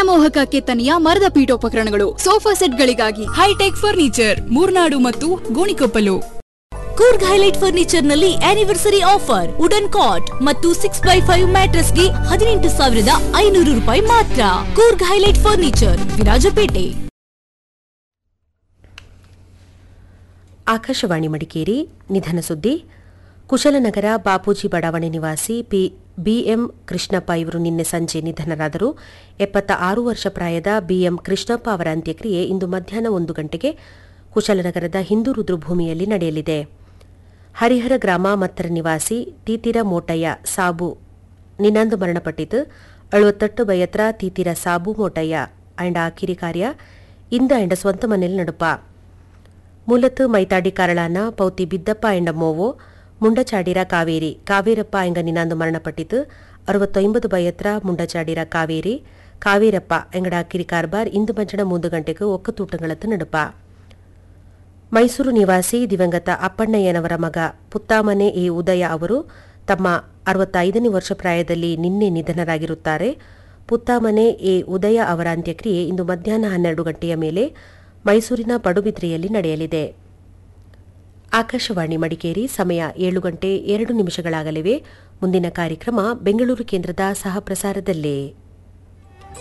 ಮನಮೋಹಕ ಕೆತ್ತನೆಯ ಮರದ ಪೀಠೋಪಕರಣಗಳು ಸೋಫಾ ಸೆಟ್ಗಳಿಗಾಗಿ ಹೈಟೆಕ್ ಫರ್ನಿಚರ್ ಮೂರ್ನಾಡು ಮತ್ತು ಗೋಣಿಕೊಪ್ಪಲು ಕೂರ್ಗ್ ಹೈಲೈಟ್ ಫರ್ನಿಚರ್ ನಲ್ಲಿ ಆನಿವರ್ಸರಿ ಆಫರ್ ವುಡನ್ ಕಾಟ್ ಮತ್ತು ಸಿಕ್ಸ್ ಬೈ ಫೈವ್ ಮ್ಯಾಟ್ರಸ್ ಗೆ ಹದಿನೆಂಟು ಸಾವಿರದ ಐನೂರು ರೂಪಾಯಿ ಮಾತ್ರ ಕೂರ್ಗ್ ಹೈಲೈಟ್ ಫರ್ನಿಚರ್ ವಿರಾಜಪೇಟೆ ಆಕಾಶವಾಣಿ ಮಡಿಕೇರಿ ನಿಧನ ಸುದ್ದಿ ಕುಶಲನಗರ ಬಾಪೂಜಿ ಬಡಾವಣೆ ನಿವಾಸಿ ಪಿ ಬಿಎಂ ಕೃಷ್ಣಪ್ಪ ಇವರು ನಿನ್ನೆ ಸಂಜೆ ನಿಧನರಾದರು ಎಪ್ಪತ್ತ ಆರು ವರ್ಷ ಪ್ರಾಯದ ಬಿಎಂ ಕೃಷ್ಣಪ್ಪ ಅವರ ಅಂತ್ಯಕ್ರಿಯೆ ಇಂದು ಮಧ್ಯಾಹ್ನ ಒಂದು ಗಂಟೆಗೆ ಕುಶಲನಗರದ ಹಿಂದೂ ರುದ್ರಭೂಮಿಯಲ್ಲಿ ನಡೆಯಲಿದೆ ಹರಿಹರ ಗ್ರಾಮ ಮತ್ತರ ನಿವಾಸಿ ತೀತಿರ ಮೋಟಯ್ಯ ಸಾಬು ನಿನ್ನಂದು ಮರಣಪಟ್ಟಿತು ಅಳುವತ್ತಟ್ಟು ಬಯತ್ರ ತೀತಿರ ಸಾಬು ಮೋಟಯ್ಯ ಅಂಡ ಕಿರಿ ಕಾರ್ಯ ಇಂದ ಅಂಡ ಸ್ವಂತ ಮನೆಯಲ್ಲಿ ನಡುಪ ಮೂಲತ್ತು ಮೈತಾಡಿ ಕಾರಳಾನ ಪೌತಿ ಬಿದ್ದಪ್ಪ ಎಂಡ ಮೋವೋ ಮುಂಡಚಾಡಿರ ಕಾವೇರಿ ಕಾವೇರಪ್ಪ ಎಂಗ ನಿನಾಂದು ಮರಣಪಟ್ಟಿತು ಅರವತ್ತೊಂಬತ್ತು ಬಯತ್ರ ಮುಂಡಚಾಡಿರ ಕಾವೇರಿ ಕಾವೇರಪ್ಪ ಎಂಗಡ ಕಿರಿ ಕಾರ್ಬಾರ್ ಇಂದು ಮಂಚಣ ಮೂಂದು ಗಂಟೆಗೂ ಒಕ್ಕತೂಟಗಳತ್ತು ನಡುಪ ಮೈಸೂರು ನಿವಾಸಿ ದಿವಂಗತ ಅಪ್ಪಣ್ಣಯ್ಯನವರ ಮಗ ಪುತ್ತಾಮನೆ ಎ ಉದಯ ಅವರು ತಮ್ಮ ಅರವತ್ತೈದನೇ ವರ್ಷ ಪ್ರಾಯದಲ್ಲಿ ನಿನ್ನೆ ನಿಧನರಾಗಿರುತ್ತಾರೆ ಪುತ್ತಾಮನೆ ಎ ಉದಯ ಅವರ ಅಂತ್ಯಕ್ರಿಯೆ ಇಂದು ಮಧ್ಯಾಹ್ನ ಹನ್ನೆರಡು ಗಂಟೆಯ ಮೇಲೆ ಮೈಸೂರಿನ ಪಡುಬಿದ್ರೆಯಲ್ಲಿ ನಡೆಯಲಿದೆ ಆಕಾಶವಾಣಿ ಮಡಿಕೇರಿ ಸಮಯ ಏಳು ಗಂಟೆ ಎರಡು ನಿಮಿಷಗಳಾಗಲಿವೆ ಮುಂದಿನ ಕಾರ್ಯಕ್ರಮ ಬೆಂಗಳೂರು ಕೇಂದ್ರದ ಸಹ ಪ್ರಸಾರದಲ್ಲೇ